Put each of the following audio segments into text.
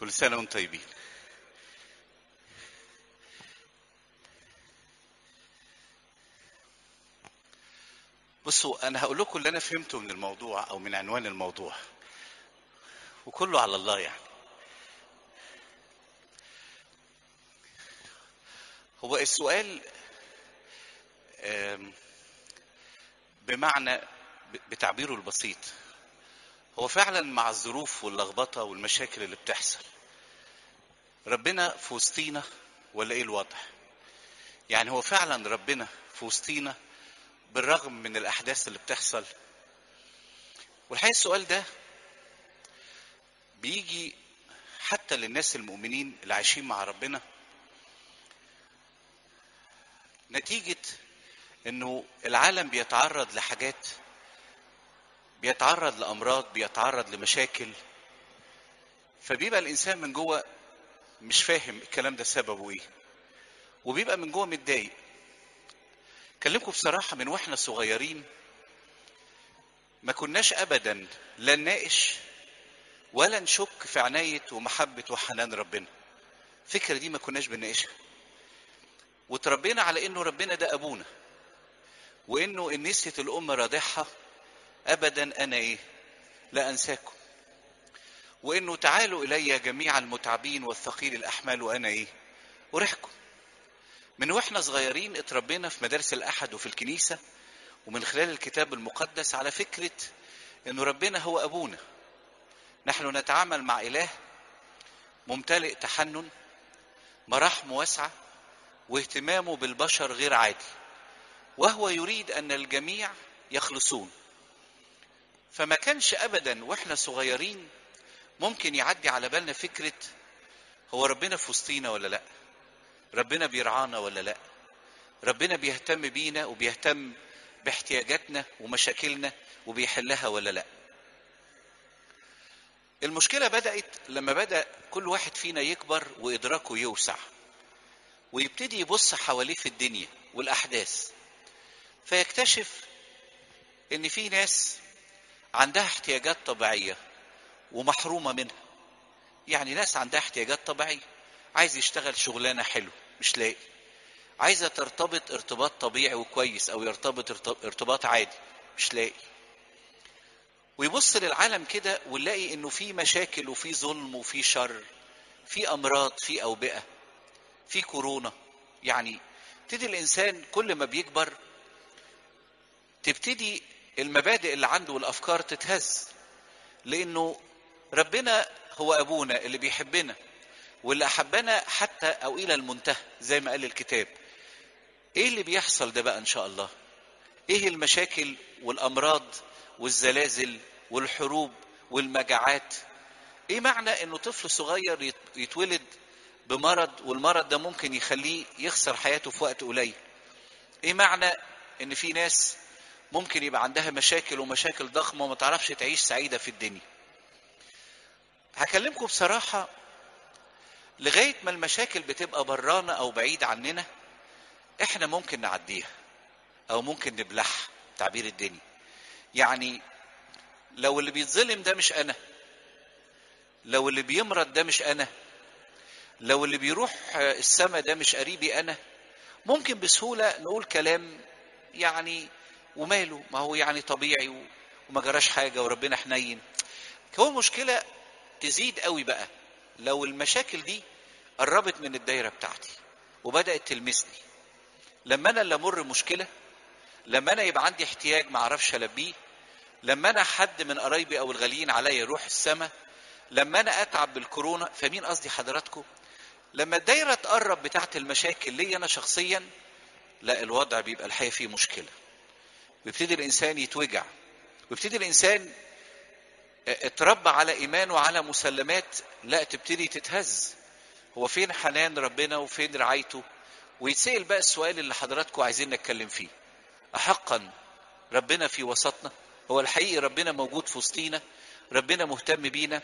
كل سنة وانتم طيبين بصوا أنا هقول لكم اللي أنا فهمته من الموضوع أو من عنوان الموضوع وكله على الله يعني هو السؤال آم، بمعنى ب- بتعبيره البسيط هو فعلا مع الظروف واللخبطة والمشاكل اللي بتحصل ربنا في وسطينا ولا ايه الوضع يعني هو فعلا ربنا في وسطينا بالرغم من الاحداث اللي بتحصل والحقيقة السؤال ده بيجي حتى للناس المؤمنين اللي عايشين مع ربنا نتيجة انه العالم بيتعرض لحاجات بيتعرض لامراض بيتعرض لمشاكل فبيبقى الانسان من جوه مش فاهم الكلام ده سببه ايه وبيبقى من جوه متضايق اكلمكم بصراحه من واحنا صغيرين ما كناش ابدا لا نناقش ولا نشك في عنايه ومحبه وحنان ربنا الفكره دي ما كناش بنناقشها وتربينا على انه ربنا ده ابونا وانه ان نسيت الام راضعها ابدا انا ايه لا انساكم وانه تعالوا الي جميع المتعبين والثقيل الاحمال وانا ايه اريحكم من واحنا صغيرين اتربينا في مدارس الاحد وفي الكنيسه ومن خلال الكتاب المقدس على فكره انه ربنا هو ابونا نحن نتعامل مع اله ممتلئ تحنن مراحم واسعه واهتمامه بالبشر غير عادي وهو يريد ان الجميع يخلصون فما كانش ابدا واحنا صغيرين ممكن يعدي على بالنا فكره هو ربنا في وسطينا ولا لا ربنا بيرعانا ولا لا ربنا بيهتم بينا وبيهتم باحتياجاتنا ومشاكلنا وبيحلها ولا لا المشكله بدات لما بدا كل واحد فينا يكبر وادراكه يوسع ويبتدي يبص حواليه في الدنيا والاحداث فيكتشف ان في ناس عندها احتياجات طبيعيه ومحرومه منها يعني ناس عندها احتياجات طبيعيه عايز يشتغل شغلانه حلو مش لاقي عايزه ترتبط ارتباط طبيعي وكويس او يرتبط ارت- ارتباط عادي مش لاقي ويبص للعالم كده ونلاقي انه في مشاكل وفي ظلم وفي شر في امراض في اوبئه في كورونا يعني تبتدي الانسان كل ما بيكبر تبتدي المبادئ اللي عنده والافكار تتهز لانه ربنا هو ابونا اللي بيحبنا واللي احبنا حتى او الى المنتهى زي ما قال الكتاب ايه اللي بيحصل ده بقى ان شاء الله ايه المشاكل والامراض والزلازل والحروب والمجاعات ايه معنى انه طفل صغير يت- يتولد بمرض والمرض ده ممكن يخليه يخسر حياته في وقت قليل ايه معنى ان في ناس ممكن يبقى عندها مشاكل ومشاكل ضخمه وما تعرفش تعيش سعيده في الدنيا هكلمكم بصراحه لغايه ما المشاكل بتبقى برانا او بعيد عننا احنا ممكن نعديها او ممكن نبلعها تعبير الدنيا يعني لو اللي بيتظلم ده مش انا لو اللي بيمرض ده مش انا لو اللي بيروح السما ده مش قريبي انا ممكن بسهوله نقول كلام يعني وماله ما هو يعني طبيعي و- وما جراش حاجه وربنا حنين هو المشكله تزيد قوي بقى لو المشاكل دي قربت من الدايره بتاعتي وبدات تلمسني لما انا اللي امر مشكله لما انا يبقى عندي احتياج ما اعرفش البيه لما انا حد من قرايبي او الغاليين عليا يروح السما لما انا اتعب بالكورونا فمين قصدي حضراتكم لما الدايره تقرب بتاعت المشاكل ليا انا شخصيا لا الوضع بيبقى الحقيقه فيه مشكله ويبتدي الانسان يتوجع ويبتدي الانسان اتربى على ايمان وعلى مسلمات لا تبتدي تتهز هو فين حنان ربنا وفين رعايته ويتسال بقى السؤال اللي حضراتكم عايزين نتكلم فيه احقا ربنا في وسطنا هو الحقيقي ربنا موجود في وسطينا ربنا مهتم بينا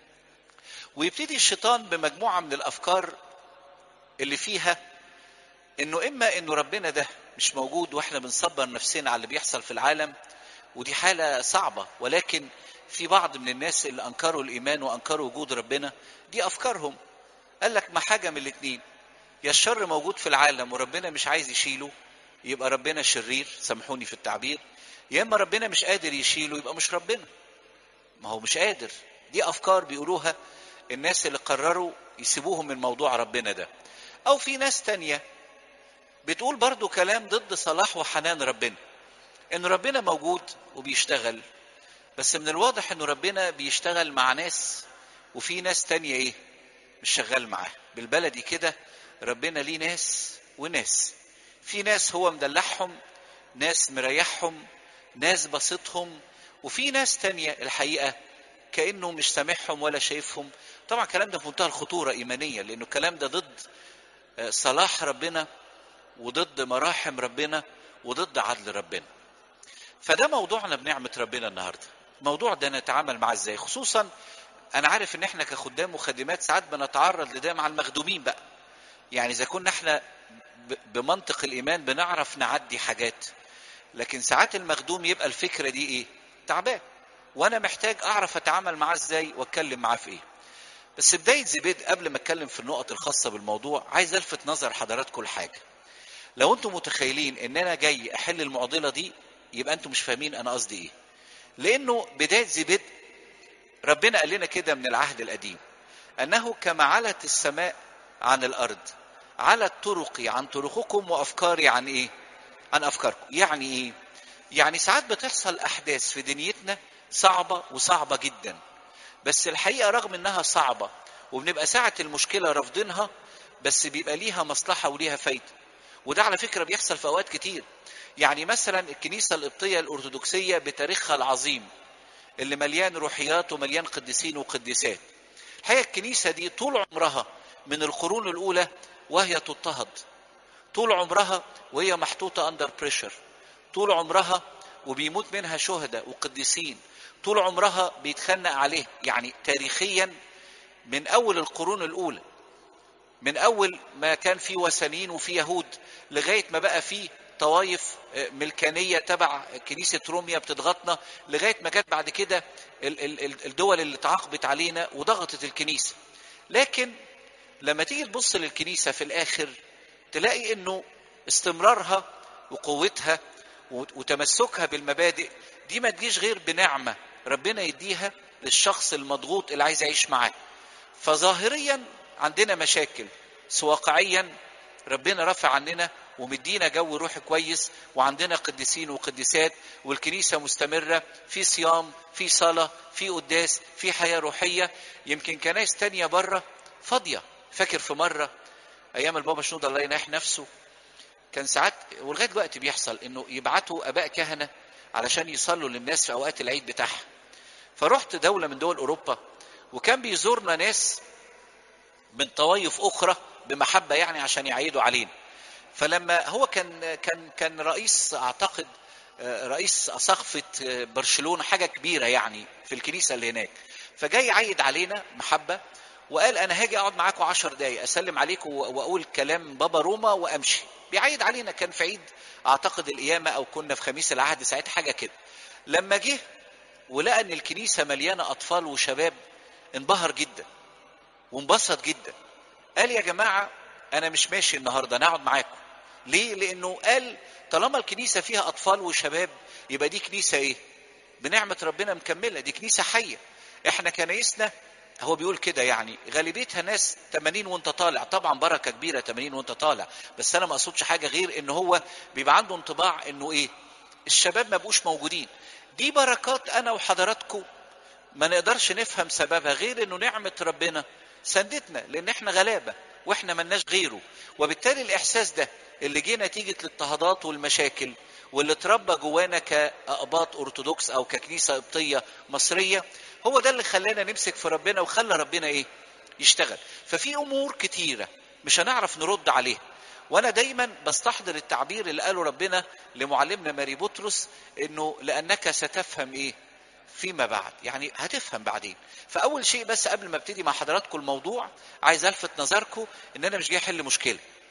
ويبتدي الشيطان بمجموعه من الافكار اللي فيها انه اما انه ربنا ده مش موجود واحنا بنصبر نفسنا على اللي بيحصل في العالم ودي حالة صعبة ولكن في بعض من الناس اللي أنكروا الإيمان وأنكروا وجود ربنا دي أفكارهم قال لك ما حاجة من الاتنين يا الشر موجود في العالم وربنا مش عايز يشيله يبقى ربنا شرير سامحوني في التعبير يا اما ربنا مش قادر يشيله يبقى مش ربنا ما هو مش قادر دي افكار بيقولوها الناس اللي قرروا يسيبوهم من موضوع ربنا ده او في ناس تانية بتقول برضو كلام ضد صلاح وحنان ربنا ان ربنا موجود وبيشتغل بس من الواضح انه ربنا بيشتغل مع ناس وفي ناس تانية ايه مش شغال معاه بالبلدي كده ربنا ليه ناس وناس في ناس هو مدلعهم ناس مريحهم ناس بسطهم وفي ناس تانية الحقيقة كأنه مش سامعهم ولا شايفهم طبعا الكلام ده في منتهى الخطورة إيمانية لأنه الكلام ده ضد صلاح ربنا وضد مراحم ربنا وضد عدل ربنا فده موضوعنا بنعمة ربنا النهاردة الموضوع ده نتعامل معاه ازاي خصوصا انا عارف ان احنا كخدام وخادمات ساعات بنتعرض لده مع المخدومين بقى يعني اذا كنا احنا بمنطق الايمان بنعرف نعدي حاجات لكن ساعات المخدوم يبقى الفكره دي ايه تعبان وانا محتاج اعرف اتعامل معاه ازاي واتكلم معاه في ايه بس بدايه زبيد قبل ما اتكلم في النقط الخاصه بالموضوع عايز الفت نظر حضراتكم لحاجه لو انتم متخيلين ان انا جاي احل المعضله دي يبقى انتم مش فاهمين انا قصدي ايه لانه بدايه زبيد ربنا قال لنا كده من العهد القديم انه كما علت السماء عن الارض علت طرقي عن طرقكم وافكاري عن ايه عن افكاركم يعني ايه يعني ساعات بتحصل احداث في دنيتنا صعبه وصعبه جدا بس الحقيقه رغم انها صعبه وبنبقى ساعه المشكله رافضينها بس بيبقى ليها مصلحه وليها فايده وده على فكره بيحصل في اوقات كتير يعني مثلا الكنيسه القبطيه الارثوذكسيه بتاريخها العظيم اللي مليان روحيات ومليان قديسين وقديسات الحقيقه الكنيسه دي طول عمرها من القرون الاولى وهي تضطهد طول عمرها وهي محطوطه اندر بريشر طول عمرها وبيموت منها شهداء وقديسين طول عمرها بيتخنق عليه يعني تاريخيا من اول القرون الاولى من اول ما كان في وثنيين وفي يهود لغايه ما بقى في طوائف ملكانيه تبع كنيسه روميا بتضغطنا لغايه ما جت بعد كده الدول اللي تعاقبت علينا وضغطت الكنيسه لكن لما تيجي تبص للكنيسه في الاخر تلاقي انه استمرارها وقوتها وتمسكها بالمبادئ دي ما تجيش غير بنعمه ربنا يديها للشخص المضغوط اللي عايز يعيش معاه فظاهريا عندنا مشاكل بس واقعيا ربنا رفع عننا ومدينا جو روحي كويس وعندنا قديسين وقديسات والكنيسه مستمره في صيام في صلاه في قداس في حياه روحيه يمكن كنايس تانية بره فاضيه فاكر في مره ايام البابا شنود الله يناح نفسه كان ساعات ولغايه دلوقتي بيحصل انه يبعتوا اباء كهنه علشان يصلوا للناس في اوقات العيد بتاعها فرحت دوله من دول اوروبا وكان بيزورنا ناس من طوائف اخرى بمحبه يعني عشان يعيدوا علينا فلما هو كان كان كان رئيس اعتقد رئيس اساقفه برشلونه حاجه كبيره يعني في الكنيسه اللي هناك فجاي يعيد علينا محبه وقال انا هاجي اقعد معاكم عشر دقايق اسلم عليكم واقول كلام بابا روما وامشي بيعيد علينا كان في عيد اعتقد القيامه او كنا في خميس العهد ساعتها حاجه كده لما جه ولقى ان الكنيسه مليانه اطفال وشباب انبهر جدا وانبسط جدا قال يا جماعه انا مش ماشي النهارده انا اقعد معاكم ليه لانه قال طالما الكنيسه فيها اطفال وشباب يبقى دي كنيسه ايه بنعمه ربنا مكمله دي كنيسه حيه احنا كنايسنا هو بيقول كده يعني غالبيتها ناس 80 وانت طالع طبعا بركه كبيره 80 وانت طالع بس انا ما اقصدش حاجه غير ان هو بيبقى عنده انطباع انه ايه الشباب ما بقوش موجودين دي بركات انا وحضراتكم ما نقدرش نفهم سببها غير انه نعمه ربنا سندتنا لان احنا غلابه واحنا ملناش غيره وبالتالي الاحساس ده اللي جه نتيجه الاضطهادات والمشاكل واللي اتربى جوانا كأقباط أرثوذكس أو ككنيسة قبطية مصرية هو ده اللي خلانا نمسك في ربنا وخلى ربنا إيه؟ يشتغل. ففي أمور كتيرة مش هنعرف نرد عليها. وأنا دايما بستحضر التعبير اللي قاله ربنا لمعلمنا ماري بطرس إنه لأنك ستفهم إيه؟ فيما بعد يعني هتفهم بعدين فأول شيء بس قبل ما ابتدي مع حضراتكم الموضوع عايز ألفت نظركم إن أنا مش جاي أحل مشكلة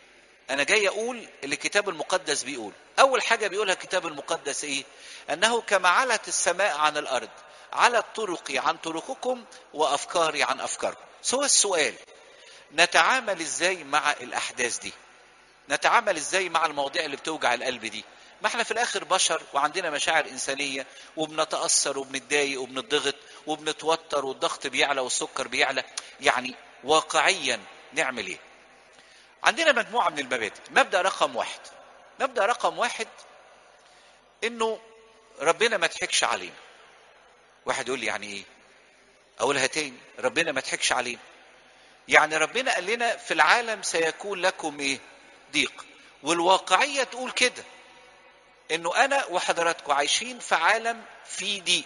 انا جاي اقول اللي الكتاب المقدس بيقول اول حاجه بيقولها الكتاب المقدس ايه انه كما علت السماء عن الارض علت طرقي عن طرقكم وافكاري عن افكاركم سوى السؤال نتعامل ازاي مع الاحداث دي نتعامل ازاي مع المواضيع اللي بتوجع القلب دي ما احنا في الاخر بشر وعندنا مشاعر انسانيه وبنتاثر وبنتضايق وبنضغط وبنتوتر والضغط بيعلى والسكر بيعلى يعني واقعيا نعمل ايه عندنا مجموعه من المبادئ مبدا رقم واحد مبدا رقم واحد انه ربنا ما تحكش علينا واحد يقول لي يعني ايه اقولها تاني ربنا ما تحكش علينا يعني ربنا قال لنا في العالم سيكون لكم ايه ضيق والواقعيه تقول كده انه انا وحضراتكم عايشين في عالم فيه ضيق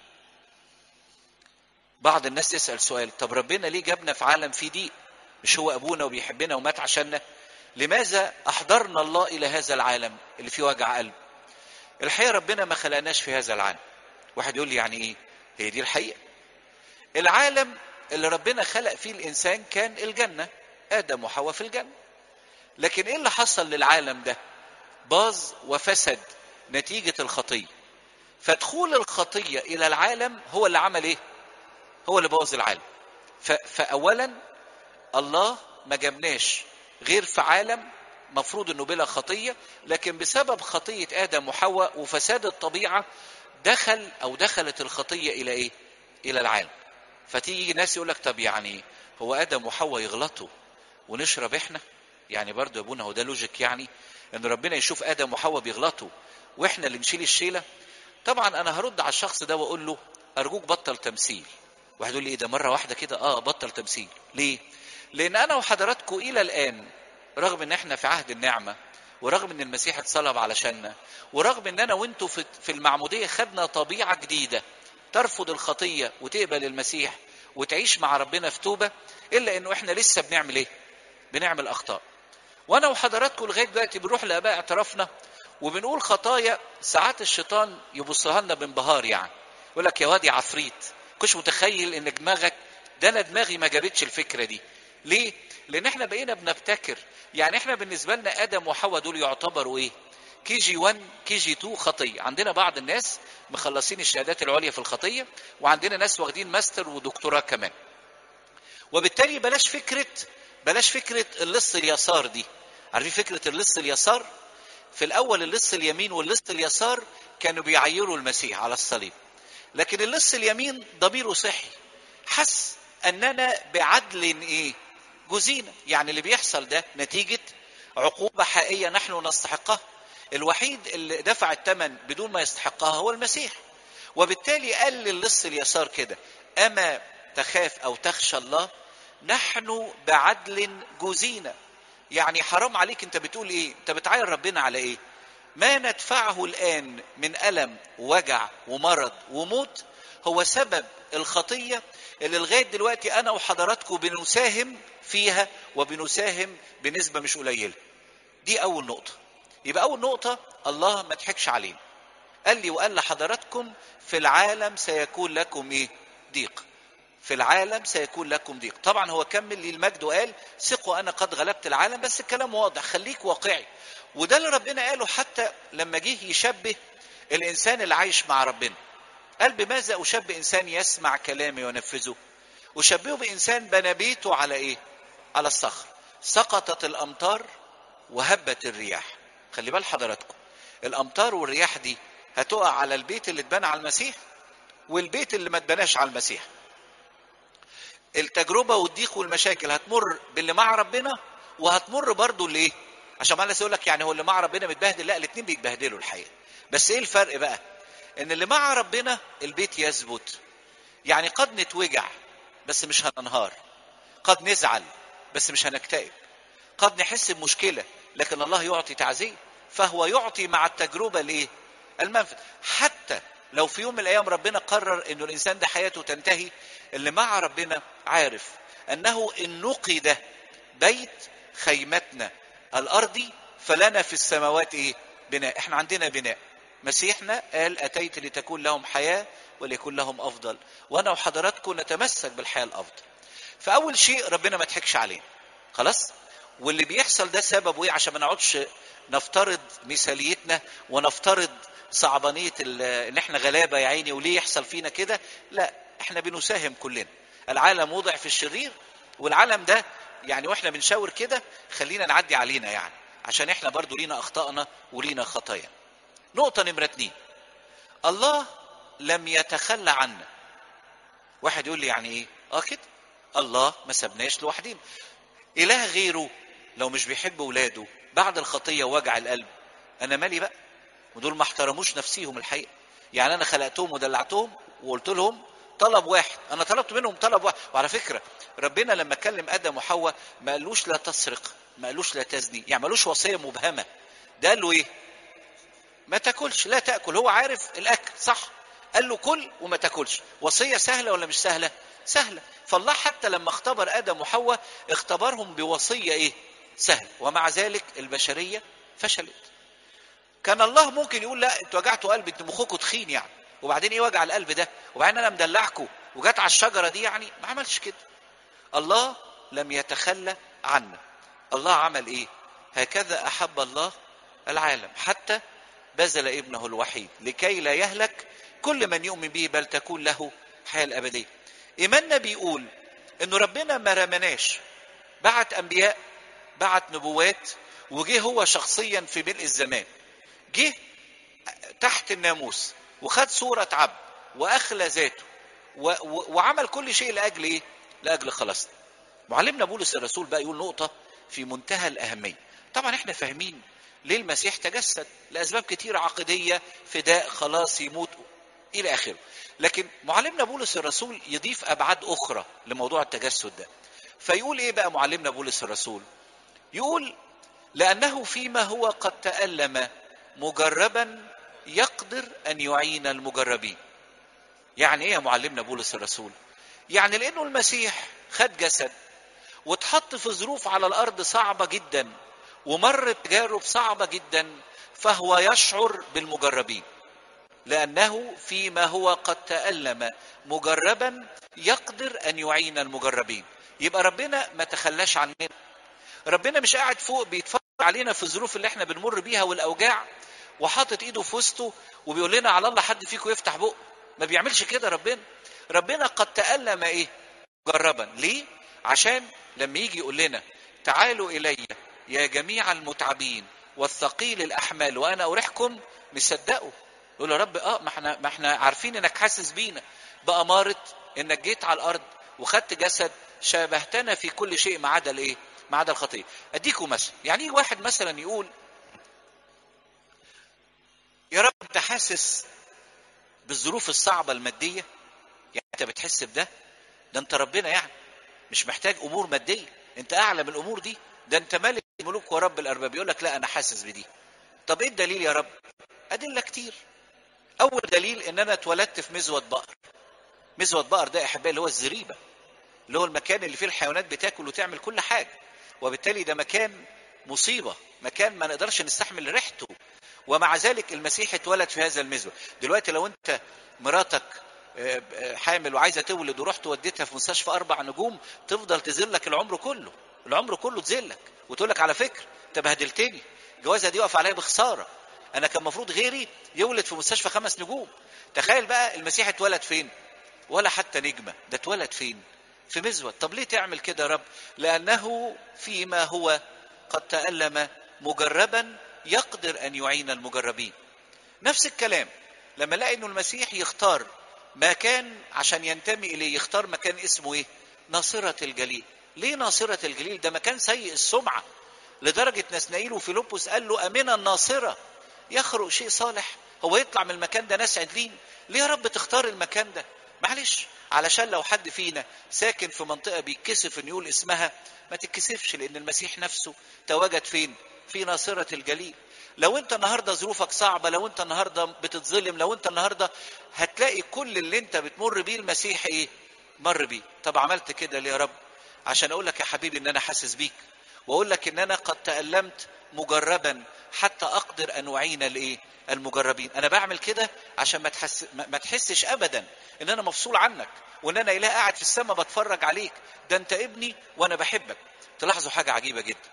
بعض الناس يسال سؤال طب ربنا ليه جابنا في عالم فيه ضيق مش هو ابونا وبيحبنا ومات عشاننا لماذا احضرنا الله الى هذا العالم اللي فيه وجع قلب الحقيقه ربنا ما خلقناش في هذا العالم واحد يقول لي يعني ايه هي دي الحقيقه العالم اللي ربنا خلق فيه الانسان كان الجنه ادم وحواء في الجنه لكن ايه اللي حصل للعالم ده باظ وفسد نتيجه الخطيه فدخول الخطيه الى العالم هو اللي عمل ايه هو اللي بوظ العالم فاولا الله ما جابناش غير في عالم مفروض انه بلا خطيه لكن بسبب خطيه ادم وحواء وفساد الطبيعه دخل او دخلت الخطيه الى ايه الى العالم فتيجي ناس يقول لك طب يعني هو ادم وحواء يغلطوا ونشرب احنا يعني برضه يا ابونا هو ده لوجيك يعني ان ربنا يشوف ادم وحواء بيغلطوا واحنا اللي نشيل الشيله طبعا انا هرد على الشخص ده واقول له ارجوك بطل تمثيل واحد يقول لي ايه ده مره واحده كده اه بطل تمثيل ليه لان انا وحضراتكم الى الان رغم ان احنا في عهد النعمه ورغم ان المسيح اتصلب علشاننا ورغم ان انا وانتوا في في المعموديه خدنا طبيعه جديده ترفض الخطيه وتقبل المسيح وتعيش مع ربنا في توبه الا انه احنا لسه بنعمل ايه بنعمل اخطاء وانا وحضراتكم لغايه دلوقتي بنروح لاباء اعترافنا وبنقول خطايا ساعات الشيطان يبصها لنا بانبهار يعني يقول لك يا واد يا عفريت كنتش متخيل ان دماغك ده انا دماغي ما جابتش الفكره دي ليه لان احنا بقينا بنبتكر يعني احنا بالنسبه لنا ادم وحواء دول يعتبروا ايه كي جي 1 كي جي 2 خطيه عندنا بعض الناس مخلصين الشهادات العليا في الخطيه وعندنا ناس واخدين ماستر ودكتوراه كمان وبالتالي بلاش فكره بلاش فكره اللص اليسار دي عارفين فكره اللص اليسار في الاول اللص اليمين واللص اليسار كانوا بيعيروا المسيح على الصليب لكن اللص اليمين ضميره صحي حس اننا بعدل ايه جزينا يعني اللي بيحصل ده نتيجه عقوبه حقيقيه نحن نستحقها الوحيد اللي دفع الثمن بدون ما يستحقها هو المسيح وبالتالي قال للص اليسار كده اما تخاف او تخشى الله نحن بعدل جزينا يعني حرام عليك انت بتقول ايه انت بتعاير ربنا على ايه ما ندفعه الان من الم ووجع ومرض وموت هو سبب الخطيه اللي لغايه دلوقتي انا وحضراتكم بنساهم فيها وبنساهم بنسبه مش قليله دي اول نقطه يبقى اول نقطه الله ما تحكش علينا قال لي وقال لحضراتكم في العالم سيكون لكم ايه ضيق في العالم سيكون لكم ضيق طبعا هو كمل لي المجد وقال ثقوا انا قد غلبت العالم بس الكلام واضح خليك واقعي وده اللي ربنا قاله حتى لما جه يشبه الانسان اللي عايش مع ربنا قال بماذا اشبه انسان يسمع كلامي وينفذه اشبهه بانسان بنى بيته على ايه على الصخر سقطت الامطار وهبت الرياح خلي بال حضراتكم الامطار والرياح دي هتقع على البيت اللي اتبنى على المسيح والبيت اللي ما اتبناش على المسيح التجربه والضيق والمشاكل هتمر باللي مع ربنا وهتمر برضه اللي ايه عشان ما الناس يقول لك يعني هو اللي مع ربنا متبهدل لا الاثنين بيتبهدلوا الحقيقه بس ايه الفرق بقى ان اللي مع ربنا البيت يثبت يعني قد نتوجع بس مش هننهار قد نزعل بس مش هنكتئب قد نحس بمشكله لكن الله يعطي تعزيه فهو يعطي مع التجربه ليه المنفذ حتى لو في يوم من الايام ربنا قرر انه الانسان ده حياته تنتهي اللي مع ربنا عارف انه ان نقد بيت خيمتنا الارضي فلنا في السماوات ايه بناء احنا عندنا بناء مسيحنا قال اتيت لتكون لهم حياه وليكون لهم افضل وانا وحضراتكم نتمسك بالحياه الافضل فاول شيء ربنا ما تحكش علينا خلاص واللي بيحصل ده سببه ايه عشان ما نقعدش نفترض مثاليتنا ونفترض صعبانيه ان احنا غلابه يا عيني وليه يحصل فينا كده لا احنا بنساهم كلنا العالم وضع في الشرير والعالم ده يعني واحنا بنشاور كده خلينا نعدي علينا يعني عشان احنا برضو لينا اخطائنا ولينا خطايا نقطة نمرة اتنين الله لم يتخلى عنا واحد يقول لي يعني ايه اه كده الله ما سبناش لوحدينا اله غيره لو مش بيحب ولاده بعد الخطية ووجع القلب انا مالي بقى ودول ما احترموش نفسيهم الحقيقة يعني انا خلقتهم ودلعتهم وقلت لهم طلب واحد انا طلبت منهم طلب واحد وعلى فكرة ربنا لما كلم ادم وحواء ما قالوش لا تسرق ما قالوش لا تزني يعني مالوش وصية مبهمة ده قال له ايه ما تاكلش لا تاكل هو عارف الاكل صح قال له كل وما تاكلش وصيه سهله ولا مش سهله سهله فالله حتى لما اختبر ادم وحواء اختبرهم بوصيه ايه سهل ومع ذلك البشريه فشلت كان الله ممكن يقول لا انتوا وجعتوا قلبي انتوا مخكم تخين يعني وبعدين ايه وجع القلب ده وبعدين انا مدلعكم وجات على الشجره دي يعني ما عملش كده الله لم يتخلى عنا الله عمل ايه هكذا احب الله العالم حتى بذل ابنه الوحيد لكي لا يهلك كل من يؤمن به بل تكون له حياه الابديه ايماننا بيقول انه ربنا ما رمناش بعت انبياء بعت نبوات وجه هو شخصيا في ملء الزمان جه تحت الناموس وخد صورة عبد وأخلى ذاته و و وعمل كل شيء لأجل إيه؟ لأجل خلاصنا. معلمنا بولس الرسول بقى يقول نقطة في منتهى الأهمية. طبعا احنا فاهمين ليه المسيح تجسد لأسباب كتيرة عقدية فداء خلاص يموت إلى آخره. لكن معلمنا بولس الرسول يضيف أبعاد أخرى لموضوع التجسد ده. فيقول إيه بقى معلمنا بولس الرسول؟ يقول لأنه فيما هو قد تألم مجربا يقدر ان يعين المجربين يعني ايه يا معلمنا بولس الرسول يعني لانه المسيح خد جسد واتحط في ظروف على الارض صعبه جدا ومر بتجارب صعبه جدا فهو يشعر بالمجربين لانه فيما هو قد تالم مجربا يقدر ان يعين المجربين يبقى ربنا ما تخلاش عننا ربنا مش قاعد فوق بيتفرج علينا في الظروف اللي احنا بنمر بيها والاوجاع وحاطط ايده في وسطه وبيقول لنا على الله حد فيكم يفتح بقه ما بيعملش كده ربنا ربنا قد تألم ايه مجربا ليه عشان لما يجي يقول لنا تعالوا الي يا جميع المتعبين والثقيل الاحمال وانا اريحكم نصدقه يقول يا رب اه ما احنا ما احنا عارفين انك حاسس بينا بأمارة انك جيت على الارض وخدت جسد شابهتنا في كل شيء ما عدا الايه؟ ما عدا الخطيه. اديكم مثل، يعني ايه واحد مثلا يقول يا رب انت حاسس بالظروف الصعبة المادية يعني انت بتحس بده ده انت ربنا يعني مش محتاج امور مادية انت اعلى من الامور دي ده انت ملك الملوك ورب الارباب يقول لك لا انا حاسس بدي طب ايه الدليل يا رب ادلة كتير اول دليل ان انا اتولدت في مزود بقر مزود بقر ده احبائي اللي هو الزريبة اللي هو المكان اللي فيه الحيوانات بتاكل وتعمل كل حاجة وبالتالي ده مكان مصيبة مكان ما نقدرش نستحمل ريحته ومع ذلك المسيح اتولد في هذا المزود دلوقتي لو انت مراتك حامل وعايزه تولد ورحت وديتها في مستشفى اربع نجوم تفضل تذلك العمر كله العمر كله تذلك وتقول لك على فكره انت بهدلتني الجوازه دي واقف عليا بخساره انا كان المفروض غيري يولد في مستشفى خمس نجوم تخيل بقى المسيح اتولد فين ولا حتى نجمه ده اتولد فين في مزود طب ليه تعمل كده يا رب لانه فيما هو قد تالم مجربا يقدر ان يعين المجربين نفس الكلام لما الاقي انه المسيح يختار مكان عشان ينتمي اليه يختار مكان اسمه ايه ناصرة الجليل ليه ناصرة الجليل ده مكان سيء السمعة لدرجة نسنائيل وفيلبس قال له أمنا الناصرة يخرق شيء صالح هو يطلع من المكان ده ناس عدلين ليه يا رب تختار المكان ده معلش علشان لو حد فينا ساكن في منطقة بيتكسف انه يقول اسمها ما تتكسفش لان المسيح نفسه تواجد فين في ناصرة الجليل لو انت النهاردة ظروفك صعبة لو انت النهاردة بتتظلم لو انت النهاردة هتلاقي كل اللي انت بتمر بيه المسيح ايه مر بيه طب عملت كده ليه يا رب عشان اقول لك يا حبيبي ان انا حاسس بيك واقول لك ان انا قد تألمت مجربا حتى اقدر ان اعين الايه المجربين انا بعمل كده عشان ما تحس ما تحسش ابدا ان انا مفصول عنك وان انا اله قاعد في السماء بتفرج عليك ده انت ابني وانا بحبك تلاحظوا حاجه عجيبه جدا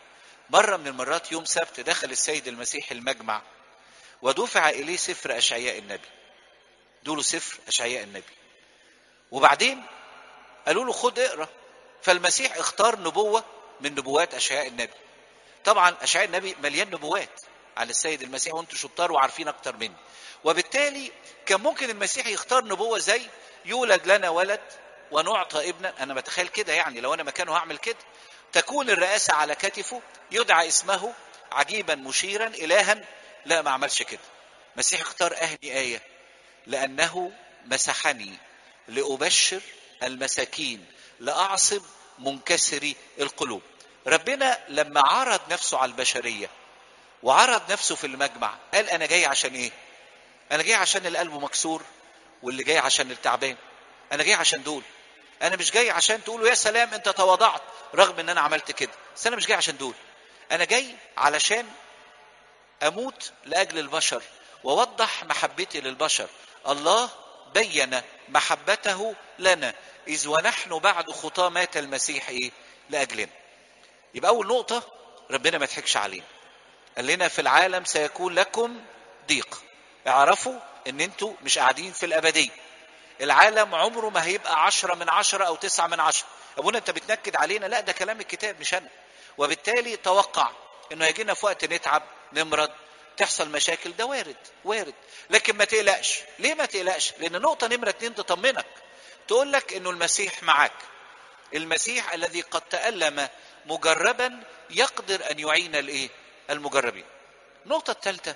مرة من المرات يوم سبت دخل السيد المسيح المجمع ودفع إليه سفر أشعياء النبي دوله سفر أشعياء النبي وبعدين قالوا له خد اقرا فالمسيح اختار نبوة من نبوات أشعياء النبي طبعا أشعياء النبي مليان نبوات عن السيد المسيح وانتم شطار وعارفين اكتر مني وبالتالي كان ممكن المسيح يختار نبوة زي يولد لنا ولد ونعطى ابنا انا بتخيل كده يعني لو انا مكانه هعمل كده تكون الرئاسة على كتفه يدعى اسمه عجيبا مشيرا الها لا ما عملش كده المسيح اختار اهدي آية لأنه مسحني لأبشر المساكين لأعصب منكسري القلوب ربنا لما عرض نفسه على البشرية وعرض نفسه في المجمع قال أنا جاي عشان إيه أنا جاي عشان اللي قلبه مكسور واللي جاي عشان التعبان أنا جاي عشان دول أنا مش جاي عشان تقولوا يا سلام أنت تواضعت رغم إن أنا عملت كده بس أنا مش جاي عشان دول أنا جاي علشان أموت لأجل البشر ووضح محبتي للبشر الله بين محبته لنا إذ ونحن بعد خطاه مات المسيح إيه لأجلنا يبقى أول نقطة ربنا ما يضحكش علينا قال لنا في العالم سيكون لكم ضيق اعرفوا ان انتوا مش قاعدين في الابديه العالم عمره ما هيبقى عشرة من عشرة او تسعة من عشرة ابونا انت بتنكد علينا لا ده كلام الكتاب مش انا وبالتالي توقع انه هيجينا في وقت نتعب نمرض تحصل مشاكل ده وارد وارد لكن ما تقلقش ليه ما تقلقش لان نقطة نمرة اتنين تطمنك تقول لك انه المسيح معاك المسيح الذي قد تألم مجربا يقدر ان يعين الايه المجربين النقطة الثالثة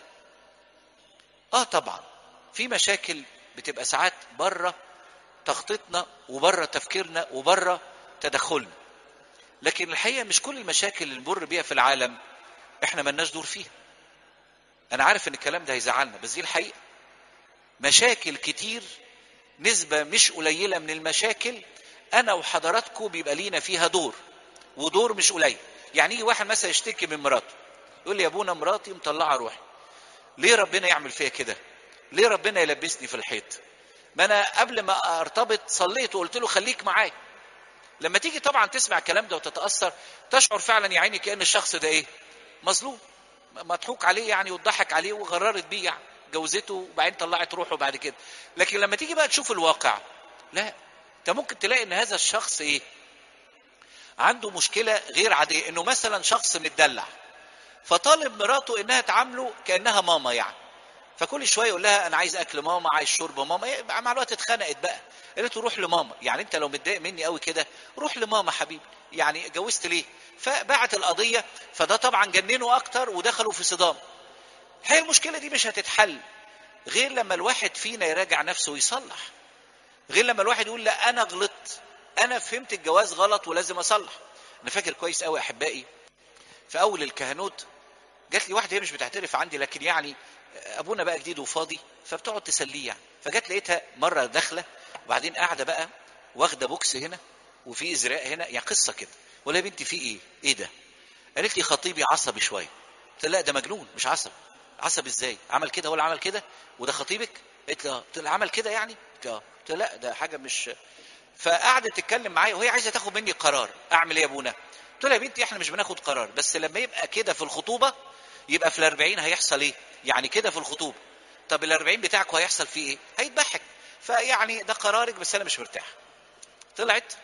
اه طبعا في مشاكل بتبقى ساعات بره تخطيطنا وبره تفكيرنا وبره تدخلنا لكن الحقيقة مش كل المشاكل اللي نمر بيها في العالم احنا ملناش دور فيها انا عارف ان الكلام ده هيزعلنا بس دي الحقيقة مشاكل كتير نسبة مش قليلة من المشاكل انا وحضراتكم بيبقى لينا فيها دور ودور مش قليل يعني يجي واحد مثلا يشتكي من مراته يقول لي يا ابونا مراتي مطلعه روحي ليه ربنا يعمل فيا كده ليه ربنا يلبسني في الحيط ما انا قبل ما ارتبط صليت وقلت له خليك معايا لما تيجي طبعا تسمع الكلام ده وتتاثر تشعر فعلا يا عيني كان الشخص ده ايه مظلوم مضحوك عليه يعني واتضحك عليه وغررت بيه يعني جوزته وبعدين طلعت روحه بعد كده لكن لما تيجي بقى تشوف الواقع لا انت ممكن تلاقي ان هذا الشخص ايه عنده مشكله غير عاديه انه مثلا شخص متدلع فطالب مراته انها تعامله كانها ماما يعني فكل شويه يقول لها انا عايز اكل ماما عايز شرب ماما مع الوقت اتخنقت بقى قالت له روح لماما يعني انت لو متضايق مني قوي كده روح لماما حبيبي يعني اتجوزت ليه فبعت القضيه فده طبعا جننه اكتر ودخلوا في صدام هي المشكله دي مش هتتحل غير لما الواحد فينا يراجع نفسه ويصلح غير لما الواحد يقول لا انا غلطت انا فهمت الجواز غلط ولازم اصلح انا فاكر كويس قوي احبائي في اول الكهنوت جات لي واحده هي مش بتعترف عندي لكن يعني ابونا بقى جديد وفاضي فبتقعد تسليه يعني فجت لقيتها مره داخله وبعدين قاعده بقى واخده بوكس هنا وفي ازراء هنا يعني قصه كده ولا يا بنتي في ايه؟ ايه ده؟ قالت لي خطيبي عصبي شويه قلت لا ده مجنون مش عصبي عصبي ازاي؟ عمل كده ولا عمل كده؟ وده خطيبك؟ قلت له قلت عمل كده يعني؟ قلت اه قلت لا ده حاجه مش فقعدت تتكلم معايا وهي عايزه تاخد مني قرار اعمل ايه يا ابونا؟ قلت لها يا بنتي احنا مش بناخد قرار بس لما يبقى كده في الخطوبه يبقى في الأربعين هيحصل ايه؟ يعني كده في الخطوبه طب الأربعين بتاعك هيحصل فيه ايه؟ هيتضحك فيعني ده قرارك بس انا مش مرتاح طلعت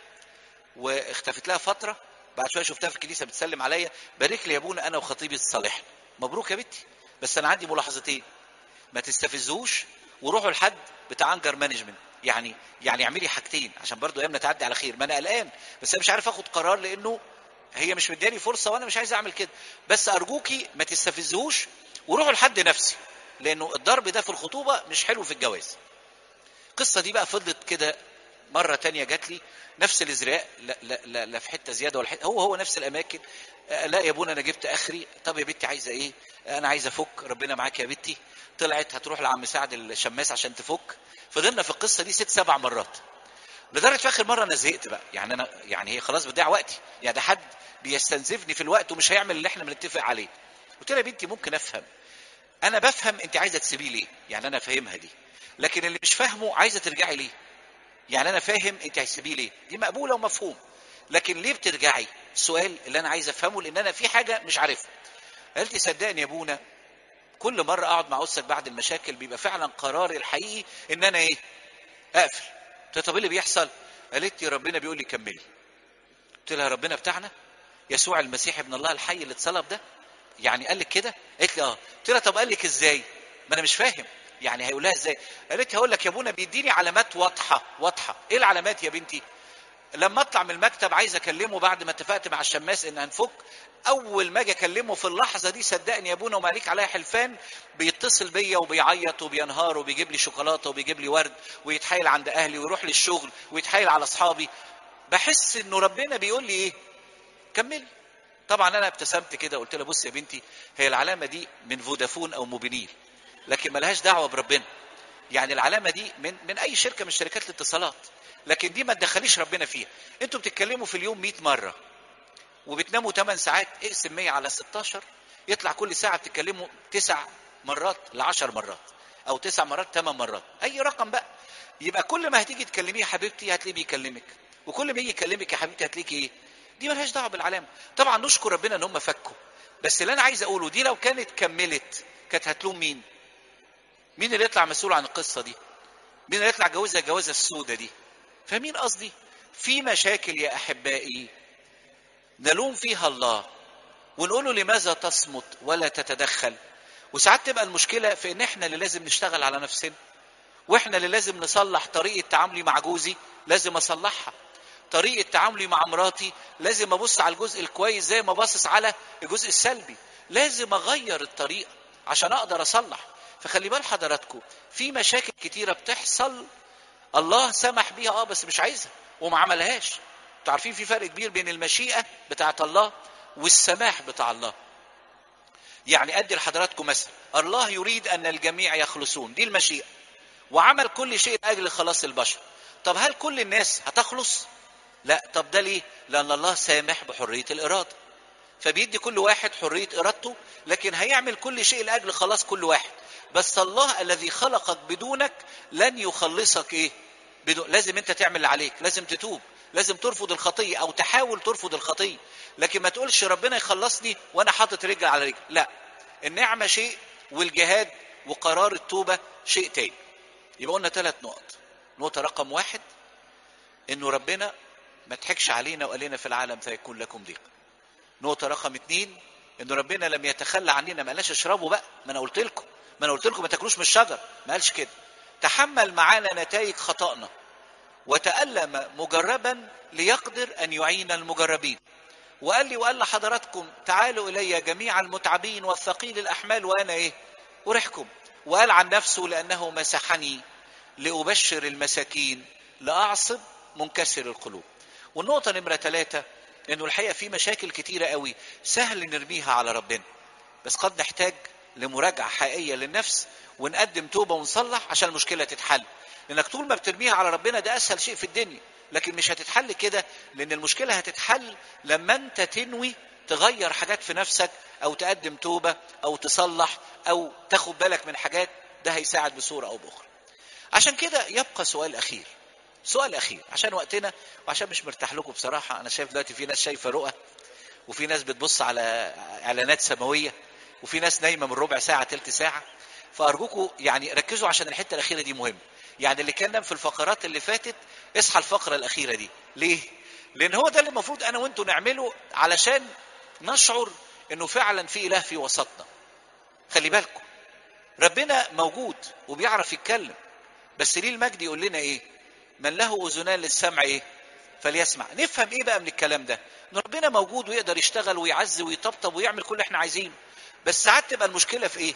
واختفت لها فتره بعد شويه شفتها في الكنيسه بتسلم عليا بارك لي يا ابونا انا وخطيبي الصالح مبروك يا بنتي بس انا عندي ملاحظتين ما تستفزوش وروحوا لحد بتاع انجر مانجمنت يعني يعني اعملي حاجتين عشان برضو ايامنا تعدي على خير ما انا قلقان بس انا مش عارف اخد قرار لانه هي مش مداني فرصه وانا مش عايز اعمل كده بس ارجوكي ما تستفزوش وروحوا لحد نفسي لانه الضرب ده في الخطوبه مش حلو في الجواز القصه دي بقى فضلت كده مره تانية جات لي نفس الازراء لا, لا, لا, لا في حته زياده ولا حته هو هو نفس الاماكن لا يا ابونا انا جبت اخري طب يا بنتي عايزه ايه انا عايزه افك ربنا معاك يا بنتي طلعت هتروح لعم سعد الشماس عشان تفك فضلنا في القصه دي ست سبع مرات لدرجه في اخر مره انا زهقت بقى يعني انا يعني هي خلاص بتضيع وقتي يعني ده حد بيستنزفني في الوقت ومش هيعمل اللي احنا بنتفق عليه قلت لها يا بنتي ممكن افهم انا بفهم انت عايزه تسيبيه ليه يعني انا فاهمها دي لكن اللي مش فاهمه عايزه ترجعي ليه يعني انا فاهم انت هتسيبيه ليه دي مقبوله ومفهوم لكن ليه بترجعي السؤال اللي انا عايز افهمه لان انا في حاجه مش عارفها قالت لي صدقني يا ابونا كل مره اقعد مع اسك بعد المشاكل بيبقى فعلا قراري الحقيقي ان انا ايه اقفل قلت لها طب ايه اللي بيحصل قالت لي ربنا بيقول لي كملي قلت لها ربنا بتاعنا يسوع المسيح ابن الله الحي اللي اتصلب ده يعني قال لك كده قالت لي اه قلت لها طب قال لك ازاي ما انا مش فاهم يعني هيقولها ازاي قالت لي هقول لك يا ابونا بيديني علامات واضحه واضحه ايه العلامات يا بنتي لما اطلع من المكتب عايز اكلمه بعد ما اتفقت مع الشماس ان هنفك اول ما اجي اكلمه في اللحظه دي صدقني يا ابونا وما عليك عليا حلفان بيتصل بيا وبيعيط وبينهار وبيجيب لي شوكولاته وبيجيب لي ورد ويتحايل عند اهلي ويروح للشغل ويتحايل على اصحابي بحس انه ربنا بيقول لي ايه كملي طبعا انا ابتسمت كده قلت لها بص يا بنتي هي العلامه دي من فودافون او موبينيل لكن ملهاش دعوه بربنا يعني العلامه دي من من اي شركه من شركات الاتصالات لكن دي ما تدخليش ربنا فيها انتوا بتتكلموا في اليوم 100 مره وبتناموا 8 ساعات اقسم 100 على 16 يطلع كل ساعه بتتكلموا تسع مرات ل 10 مرات او تسع مرات 8 مرات اي رقم بقى يبقى كل ما هتيجي تكلميه يا حبيبتي هتلاقيه بيكلمك وكل ما يجي يكلمك يا حبيبتي هتلاقيكي ايه دي ملهاش دعوه بالعلامه طبعا نشكر ربنا ان هم فكوا بس اللي انا عايز اقوله دي لو كانت كملت كانت هتلوم مين مين اللي يطلع مسؤول عن القصه دي مين اللي يطلع جوزها الجوازه السوداء دي فاهمين قصدي في مشاكل يا احبائي نلوم فيها الله ونقول له لماذا تصمت ولا تتدخل وساعات تبقى المشكله في ان احنا اللي لازم نشتغل على نفسنا واحنا اللي لازم نصلح طريقه تعاملي مع جوزي لازم اصلحها طريقه تعاملي مع مراتي لازم ابص على الجزء الكويس زي ما باصص على الجزء السلبي لازم اغير الطريقه عشان اقدر اصلح فخلي بال حضراتكم في مشاكل كتيره بتحصل الله سمح بيها اه بس مش عايزها وما عملهاش انتوا عارفين في فرق كبير بين المشيئه بتاعت الله والسماح بتاع الله يعني ادي لحضراتكم مثل الله يريد ان الجميع يخلصون دي المشيئه وعمل كل شيء لاجل خلاص البشر طب هل كل الناس هتخلص لا طب ده ليه لان الله سامح بحريه الاراده فبيدي كل واحد حريه ارادته لكن هيعمل كل شيء لاجل خلاص كل واحد بس الله الذي خلقك بدونك لن يخلصك ايه بدون لازم انت تعمل اللي عليك لازم تتوب لازم ترفض الخطيه او تحاول ترفض الخطيه لكن ما تقولش ربنا يخلصني وانا حاطط رجل على رجل لا النعمه شيء والجهاد وقرار التوبه شيء تاني يبقى قلنا ثلاث نقط نقطه رقم واحد انه ربنا ما تحكش علينا وقال لنا في العالم سيكون لكم ضيق نقطه رقم اتنين انه ربنا لم يتخلى عننا ما قالش اشربوا بقى ما انا قلت لكم ما انا قلت لكم ما تاكلوش من الشجر ما قالش كده تحمل معانا نتائج خطأنا وتألم مجربا ليقدر أن يعين المجربين وقال لي وقال لحضراتكم تعالوا إلي جميع المتعبين والثقيل الأحمال وأنا إيه أريحكم وقال عن نفسه لأنه مسحني لأبشر المساكين لأعصب منكسر القلوب والنقطة نمرة ثلاثة إنه الحقيقة في مشاكل كتيرة قوي سهل نرميها على ربنا بس قد نحتاج لمراجعة حقيقية للنفس ونقدم توبة ونصلح عشان المشكلة تتحل لانك طول ما بترميها على ربنا ده اسهل شيء في الدنيا لكن مش هتتحل كده لان المشكله هتتحل لما انت تنوي تغير حاجات في نفسك او تقدم توبه او تصلح او تاخد بالك من حاجات ده هيساعد بصوره او باخرى عشان كده يبقى سؤال اخير سؤال اخير عشان وقتنا وعشان مش مرتاح لكم بصراحه انا شايف دلوقتي في ناس شايفه رؤى وفي ناس بتبص على اعلانات سماويه وفي ناس نايمه من ربع ساعه تلت ساعه فارجوكم يعني ركزوا عشان الحته الاخيره دي مهمه يعني اللي كان نام في الفقرات اللي فاتت اصحى الفقره الاخيره دي ليه لان هو ده اللي المفروض انا وانتوا نعمله علشان نشعر انه فعلا في اله في وسطنا خلي بالكم ربنا موجود وبيعرف يتكلم بس ليه المجد يقول لنا ايه من له اذنان للسمع ايه فليسمع نفهم ايه بقى من الكلام ده ان ربنا موجود ويقدر يشتغل ويعز ويطبطب ويعمل كل اللي احنا عايزينه بس ساعات تبقى المشكله في ايه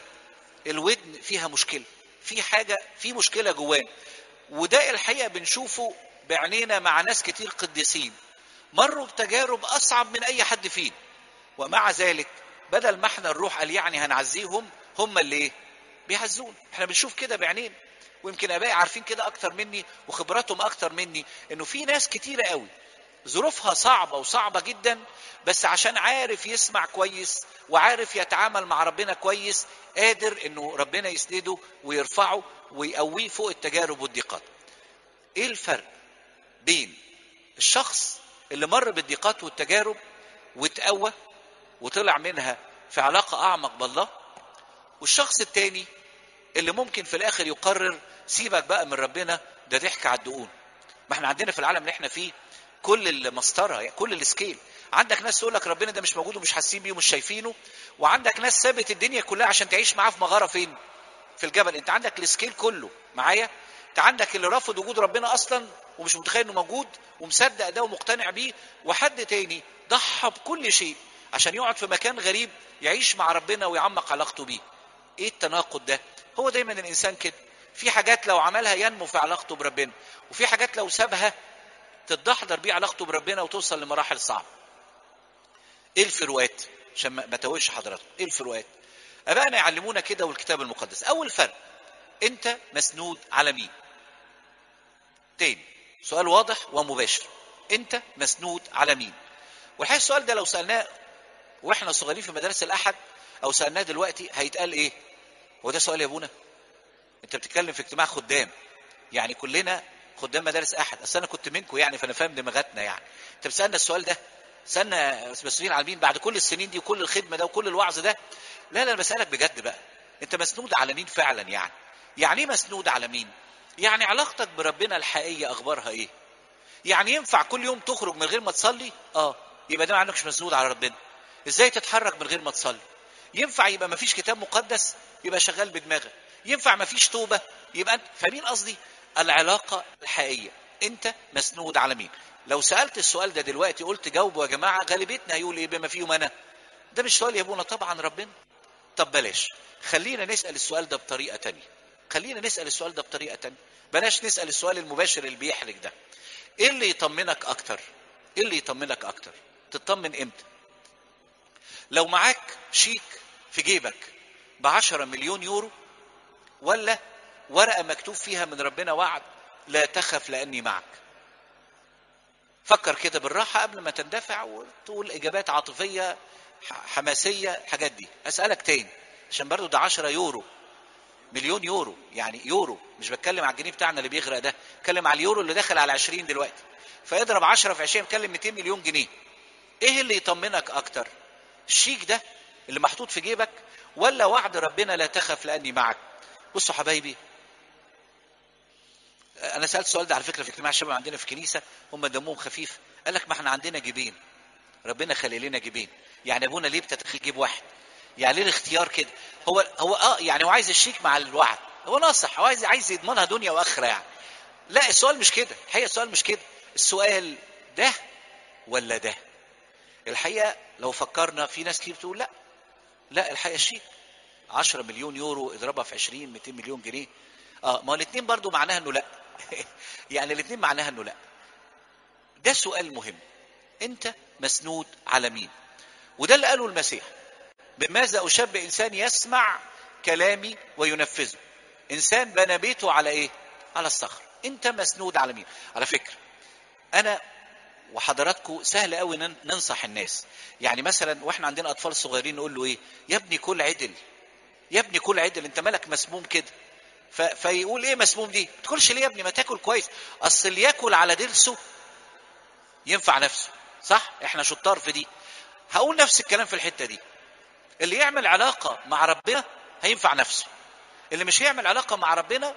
الودن فيها مشكله في حاجه في مشكله جوانا وده الحقيقه بنشوفه بعينينا مع ناس كتير قديسين مروا بتجارب اصعب من اي حد فينا ومع ذلك بدل ما احنا نروح قال يعني هنعزيهم هم اللي ايه بيعزون احنا بنشوف كده بعينينا ويمكن ابائي عارفين كده اكتر مني وخبراتهم اكتر مني انه في ناس كتيره قوي ظروفها صعبه وصعبه جدا بس عشان عارف يسمع كويس وعارف يتعامل مع ربنا كويس قادر انه ربنا يسنده ويرفعه ويقويه فوق التجارب والضيقات ايه الفرق بين الشخص اللي مر بالضيقات والتجارب واتقوى وطلع منها في علاقة أعمق بالله والشخص التاني اللي ممكن في الآخر يقرر سيبك بقى من ربنا ده ضحك على الدقون ما احنا عندنا في العالم اللي احنا فيه كل المسطرة يعني كل السكيل عندك ناس تقول لك ربنا ده مش موجود ومش حاسين بيه ومش شايفينه وعندك ناس سابت الدنيا كلها عشان تعيش معاه في مغاره فين في الجبل انت عندك السكيل كله معايا انت عندك اللي رافض وجود ربنا اصلا ومش متخيل انه موجود ومصدق ده ومقتنع بيه وحد تاني ضحى بكل شيء عشان يقعد في مكان غريب يعيش مع ربنا ويعمق علاقته بيه ايه التناقض ده هو دايما الانسان كده في حاجات لو عملها ينمو في علاقته بربنا وفي حاجات لو سابها تتدحضر بيه علاقته بربنا وتوصل لمراحل صعبه ايه الفروقات عشان ما توهش حضراتكم ايه الفروقات ابائنا يعلمونا كده والكتاب المقدس اول فرق انت مسنود على مين تاني سؤال واضح ومباشر انت مسنود على مين والحقيقه السؤال ده لو سالناه واحنا صغيرين في مدارس الاحد او سالناه دلوقتي هيتقال ايه هو ده سؤال يا ابونا انت بتتكلم في اجتماع خدام يعني كلنا خدام مدارس احد اصل انا كنت منكم يعني فانا فاهم دماغاتنا يعني انت بتسالنا السؤال ده سالنا مسؤولين على مين بعد كل السنين دي وكل الخدمه ده وكل الوعظ ده لا لا انا بسالك بجد بقى انت مسنود على مين فعلا يعني يعني ايه مسنود على مين يعني علاقتك بربنا الحقيقيه اخبارها ايه يعني ينفع كل يوم تخرج من غير ما تصلي اه يبقى ده معناه مش مسنود على ربنا ازاي تتحرك من غير ما تصلي ينفع يبقى ما فيش كتاب مقدس يبقى شغال بدماغك ينفع ما فيش توبه يبقى انت فاهمين قصدي العلاقه الحقيقيه انت مسنود على مين لو سالت السؤال ده دلوقتي قلت جاوبوا يا جماعه غالبيتنا هيقول ايه بما فيهم انا ده مش سؤال يا ابونا طبعا ربنا طب بلاش خلينا نسال السؤال ده بطريقه تانية خلينا نسال السؤال ده بطريقه تانية بلاش نسال السؤال المباشر اللي بيحرج ده ايه اللي يطمنك اكتر ايه اللي يطمنك اكتر تطمن امتى لو معاك شيك في جيبك بعشرة مليون يورو ولا ورقة مكتوب فيها من ربنا وعد لا تخف لأني معك فكر كده بالراحة قبل ما تندفع وتقول إجابات عاطفية حماسية الحاجات دي أسألك تاني عشان برضو ده 10 يورو مليون يورو يعني يورو مش بتكلم على الجنيه بتاعنا اللي بيغرق ده بتكلم على اليورو اللي داخل على 20 دلوقتي فاضرب 10 في 20 بتكلم 200 مليون جنيه ايه اللي يطمنك اكتر الشيك ده اللي محطوط في جيبك ولا وعد ربنا لا تخف لاني معك بصوا حبايبي انا سالت السؤال ده على فكره في اجتماع الشباب عندنا في كنيسه هم دمهم خفيف قال لك ما احنا عندنا جيبين ربنا خلي لنا جيبين يعني ابونا ليه بتتخيل جيب واحد يعني ليه الاختيار كده هو هو اه يعني هو عايز الشيك مع الوعد هو ناصح هو عايز عايز يضمنها دنيا واخره يعني لا السؤال مش كده الحقيقه السؤال مش كده السؤال ده ولا ده الحقيقه لو فكرنا في ناس كتير بتقول لا لا الحقيقه الشيك 10 مليون يورو اضربها في 20 200 مليون جنيه اه ما هو الاثنين برضو معناها انه لا يعني الاثنين معناها انه لا ده سؤال مهم انت مسنود على مين وده اللي قاله المسيح بماذا اشبه انسان يسمع كلامي وينفذه انسان بنى بيته على ايه على الصخر انت مسنود على مين على فكره انا وحضراتكم سهل قوي ننصح الناس يعني مثلا واحنا عندنا اطفال صغيرين نقول له ايه يا ابني كل عدل يا ابني كل عدل انت مالك مسموم كده ف... فيقول ايه مسموم دي ما تاكلش ليه يا ابني ما تاكل كويس اصل اللي ياكل على ضرسه ينفع نفسه صح احنا شطار في دي هقول نفس الكلام في الحته دي اللي يعمل علاقه مع ربنا هينفع نفسه اللي مش هيعمل علاقه مع ربنا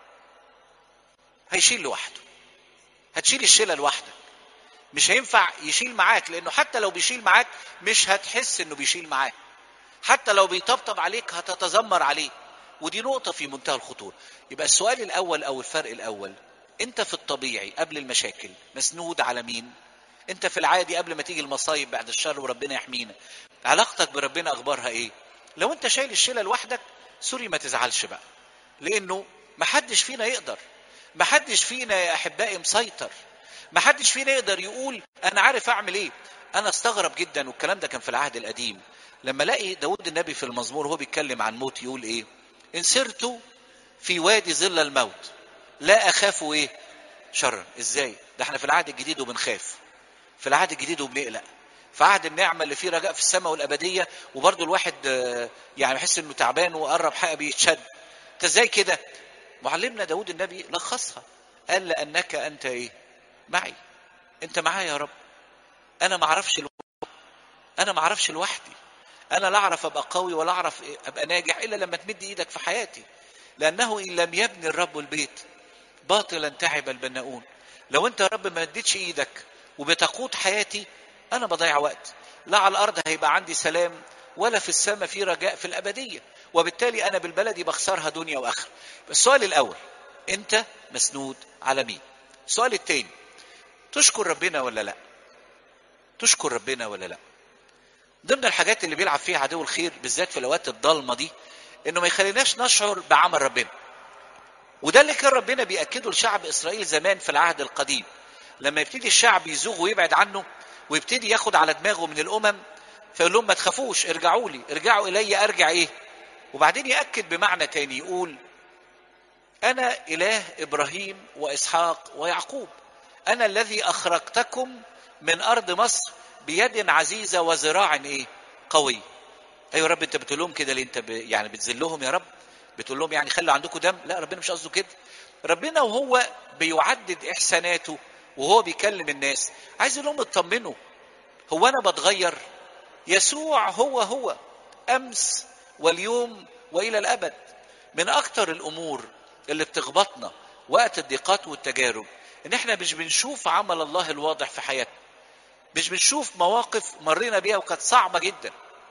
هيشيل لوحده هتشيل الشيله لوحدك مش هينفع يشيل معاك لانه حتى لو بيشيل معاك مش هتحس انه بيشيل معاك حتى لو بيطبطب عليك هتتذمر عليه ودي نقطه في منتهى الخطوره يبقى السؤال الاول او الفرق الاول انت في الطبيعي قبل المشاكل مسنود على مين انت في العادي قبل ما تيجي المصايب بعد الشر وربنا يحمينا علاقتك بربنا اخبارها ايه لو انت شايل الشيله لوحدك سوري ما تزعلش بقى لانه محدش فينا يقدر محدش فينا يا احبائي مسيطر محدش فينا يقدر يقول انا عارف اعمل ايه انا استغرب جدا والكلام ده كان في العهد القديم لما الاقي داود النبي في المزمور وهو بيتكلم عن موت يقول ايه ان سرت في وادي ظل الموت لا اخاف ايه شرا ازاي ده احنا في العهد الجديد وبنخاف في العهد الجديد وبنقلق في عهد النعمة اللي فيه رجاء في السماء والأبدية وبرضه الواحد يعني يحس إنه تعبان وقرب حاجة بيتشد أنت إزاي كده؟ معلمنا داود النبي لخصها قال لأنك أنت إيه؟ معي أنت معايا يا رب انا ما اعرفش انا ما اعرفش لوحدي انا لا اعرف ابقى قوي ولا اعرف ابقى ناجح الا لما تمد ايدك في حياتي لانه ان لم يبني الرب البيت باطلا تعب البناؤون لو انت يا رب ما مديتش ايدك وبتقود حياتي انا بضيع وقت لا على الارض هيبقى عندي سلام ولا في السماء في رجاء في الابديه وبالتالي انا بالبلدي بخسرها دنيا واخره السؤال الاول انت مسنود على مين السؤال الثاني تشكر ربنا ولا لا تشكر ربنا ولا لا ضمن الحاجات اللي بيلعب فيها عدو الخير بالذات في الاوقات الضلمه دي انه ما يخليناش نشعر بعمل ربنا وده اللي كان ربنا بيأكده لشعب إسرائيل زمان في العهد القديم لما يبتدي الشعب يزوغ ويبعد عنه ويبتدي ياخد على دماغه من الأمم فيقول لهم ما تخافوش ارجعوا لي ارجعوا إلي أرجع إيه وبعدين يأكد بمعنى تاني يقول أنا إله إبراهيم وإسحاق ويعقوب أنا الذي أخرجتكم من أرض مصر بيد عزيزة وذراع إيه قوي أيوة يا رب أنت بتقول لهم كده ليه أنت ب... يعني بتذلهم يا رب بتقول لهم يعني خلوا عندكم دم لا ربنا مش قصده كده ربنا وهو بيعدد احساناته وهو بيكلم الناس عايز يقول لهم اطمنوا هو انا بتغير يسوع هو هو امس واليوم والى الابد من اكتر الامور اللي بتخبطنا وقت الضيقات والتجارب ان احنا مش بنشوف عمل الله الواضح في حياتنا مش بنشوف مواقف مرينا بيها وكانت صعبه جدا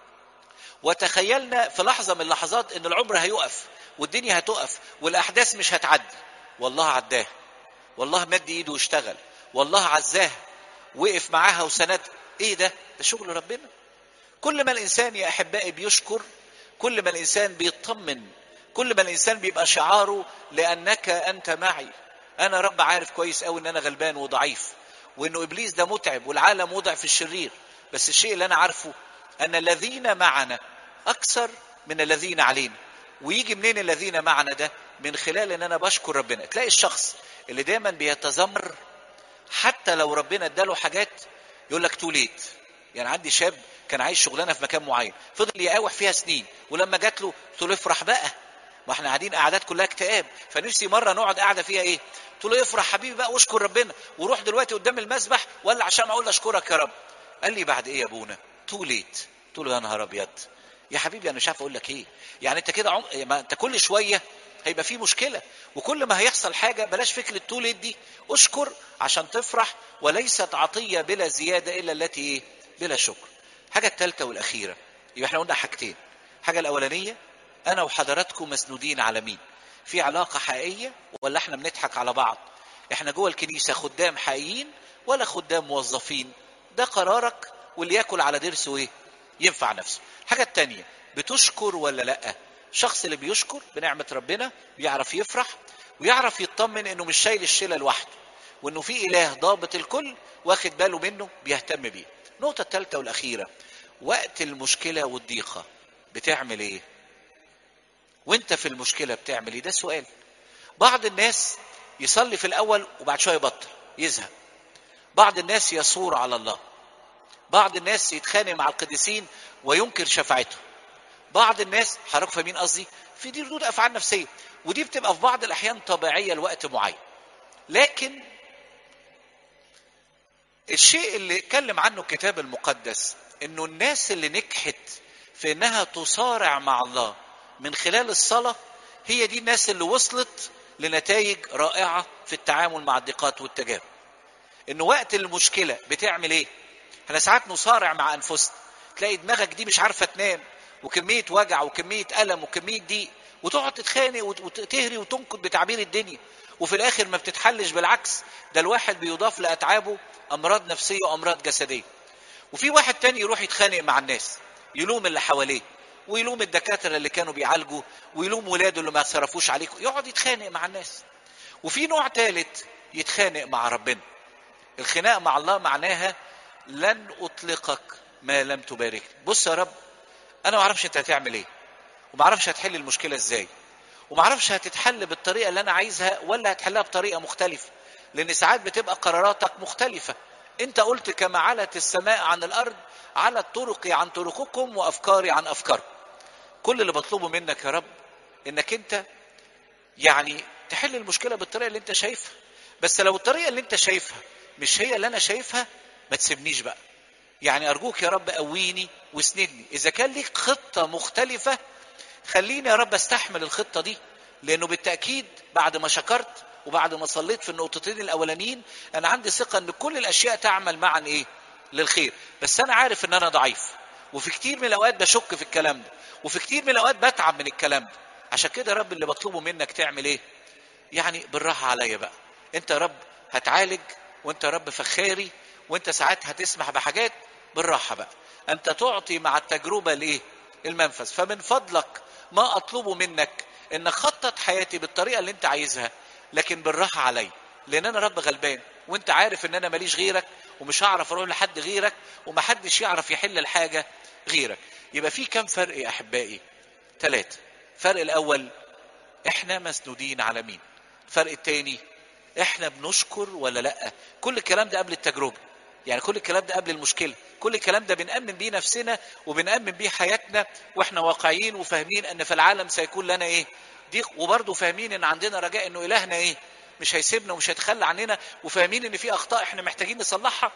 وتخيلنا في لحظه من اللحظات ان العمر هيقف والدنيا هتقف والاحداث مش هتعدي والله عداها والله مد ايده واشتغل والله عزاها وقف معاها وسندها ايه ده ده شغل ربنا كل ما الانسان يا احبائي بيشكر كل ما الانسان بيطمن كل ما الانسان بيبقى شعاره لانك انت معي انا رب عارف كويس قوي ان انا غلبان وضعيف وانه ابليس ده متعب والعالم وضع في الشرير بس الشيء اللي انا عارفه ان الذين معنا اكثر من الذين علينا ويجي منين الذين معنا ده من خلال ان انا بشكر ربنا تلاقي الشخص اللي دايما بيتذمر حتى لو ربنا اداله حاجات يقول لك تو ليت يعني عندي شاب كان عايز شغلانه في مكان معين فضل يقاوح فيها سنين ولما جات له قلت له افرح بقى ما احنا قاعدين قعدات كلها اكتئاب فنفسي مره نقعد قاعده فيها ايه قلت له افرح حبيبي بقى واشكر ربنا وروح دلوقتي قدام المسبح ولا عشان اقول اشكرك يا رب قال لي بعد ايه يا ابونا تو ليت قلت له يا نهار ابيض يا حبيبي انا مش عارف اقول لك ايه يعني انت كده عم... ما انت كل شويه هيبقى في مشكله وكل ما هيحصل حاجه بلاش فكره تولد دي اشكر عشان تفرح وليست عطيه بلا زياده الا التي ايه بلا شكر الحاجه الثالثه والاخيره يبقى احنا قلنا حاجتين الحاجه الاولانيه انا وحضراتكم مسنودين على مين في علاقه حقيقيه ولا احنا بنضحك على بعض احنا جوه الكنيسه خدام حقيقيين ولا خدام موظفين ده قرارك واللي ياكل على ضرسه ايه ينفع نفسه الحاجه الثانيه بتشكر ولا لا الشخص اللي بيشكر بنعمه ربنا بيعرف يفرح ويعرف يطمن انه مش شايل الشيله لوحده وانه في اله ضابط الكل واخد باله منه بيهتم بيه النقطه الثالثه والاخيره وقت المشكله والضيقه بتعمل ايه وانت في المشكله بتعمل ايه ده سؤال بعض الناس يصلي في الاول وبعد شويه يبطل يزهق بعض الناس يصور على الله بعض الناس يتخانق مع القديسين وينكر شفاعته بعض الناس حضرتك فاهمين قصدي في دي ردود افعال نفسيه ودي بتبقى في بعض الاحيان طبيعيه لوقت معين لكن الشيء اللي اتكلم عنه الكتاب المقدس انه الناس اللي نجحت في انها تصارع مع الله من خلال الصلاه هي دي الناس اللي وصلت لنتائج رائعه في التعامل مع الضيقات والتجارب انه وقت المشكله بتعمل ايه احنا ساعات نصارع مع انفسنا تلاقي دماغك دي مش عارفه تنام وكميه وجع وكميه الم وكميه ضيق وتقعد تتخانق وتهري وتنكد بتعبير الدنيا وفي الاخر ما بتتحلش بالعكس ده الواحد بيضاف لاتعابه امراض نفسيه وامراض جسديه وفي واحد تاني يروح يتخانق مع الناس يلوم اللي حواليه ويلوم الدكاتره اللي كانوا بيعالجوا ويلوم ولاده اللي ما صرفوش عليك يقعد يتخانق مع الناس وفي نوع ثالث يتخانق مع ربنا الخناق مع الله معناها لن اطلقك ما لم تبارك بص يا رب انا ما اعرفش انت هتعمل ايه وما اعرفش هتحل المشكله ازاي وما اعرفش هتتحل بالطريقه اللي انا عايزها ولا هتحلها بطريقه مختلفه لان ساعات بتبقى قراراتك مختلفه انت قلت كما علت السماء عن الارض على الطرق عن طرقكم وافكاري عن افكاركم كل اللي بطلبه منك يا رب انك انت يعني تحل المشكله بالطريقه اللي انت شايفها بس لو الطريقه اللي انت شايفها مش هي اللي انا شايفها ما تسيبنيش بقى يعني ارجوك يا رب قويني واسندني اذا كان ليك خطه مختلفه خليني يا رب استحمل الخطه دي لانه بالتاكيد بعد ما شكرت وبعد ما صليت في النقطتين الاولانيين انا عندي ثقه ان كل الاشياء تعمل معا ايه للخير بس انا عارف ان انا ضعيف وفي كتير من الاوقات بشك في الكلام ده وفي كتير من الاوقات بتعب من الكلام ده عشان كده يا رب اللي بطلبه منك تعمل ايه يعني بالراحه عليا بقى انت يا رب هتعالج وانت يا رب فخاري وانت ساعات هتسمح بحاجات بالراحه بقى انت تعطي مع التجربه الايه المنفذ فمن فضلك ما اطلبه منك ان خطط حياتي بالطريقه اللي انت عايزها لكن بالراحه عليا لان انا رب غلبان وانت عارف ان انا ماليش غيرك ومش هعرف اروح لحد غيرك ومحدش يعرف يحل الحاجه غيرك يبقى في كم فرق يا احبائي ثلاثه الفرق الاول احنا مسنودين على مين الفرق الثاني احنا بنشكر ولا لا كل الكلام ده قبل التجربه يعني كل الكلام ده قبل المشكله كل الكلام ده بنأمن بيه نفسنا وبنأمن بيه حياتنا واحنا واقعيين وفاهمين ان في العالم سيكون لنا ايه ضيق وبرضه فاهمين ان عندنا رجاء انه الهنا ايه مش هيسيبنا ومش هيتخلى عننا وفاهمين ان في اخطاء احنا محتاجين نصلحها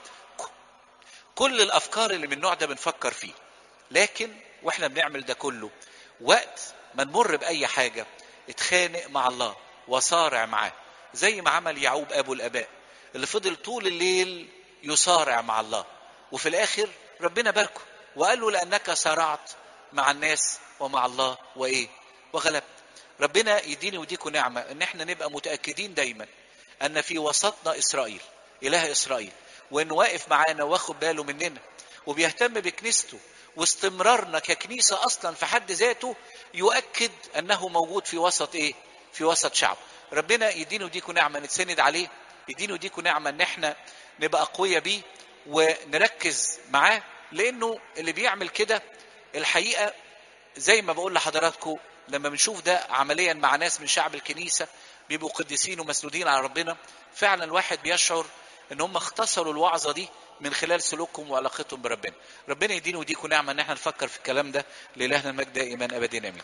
كل الافكار اللي من النوع ده بنفكر فيه لكن واحنا بنعمل ده كله وقت ما نمر باي حاجه اتخانق مع الله وصارع معاه زي ما عمل يعقوب ابو الاباء اللي فضل طول الليل يصارع مع الله وفي الاخر ربنا باركه وقال له لانك صارعت مع الناس ومع الله وايه وغلبت ربنا يديني ويديكم نعمه ان احنا نبقى متاكدين دايما ان في وسطنا اسرائيل اله اسرائيل وانه واقف معانا واخد باله مننا وبيهتم بكنيسته واستمرارنا ككنيسه اصلا في حد ذاته يؤكد انه موجود في وسط ايه في وسط شعب ربنا يديني وديكم نعمه نتسند عليه يديني وديكم نعمه ان احنا نبقى اقوياء بيه ونركز معاه لانه اللي بيعمل كده الحقيقه زي ما بقول لحضراتكم لما بنشوف ده عمليا مع ناس من شعب الكنيسه بيبقوا قديسين ومسنودين على ربنا فعلا الواحد بيشعر ان هم اختصروا الوعظه دي من خلال سلوكهم وعلاقتهم بربنا ربنا يدينا وديكم نعمه ان احنا نفكر في الكلام ده لالهنا المجد دائما ابدا امين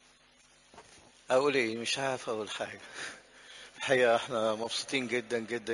اقول ايه مش عارف اقول حاجه الحقيقه احنا مبسوطين جدا جدا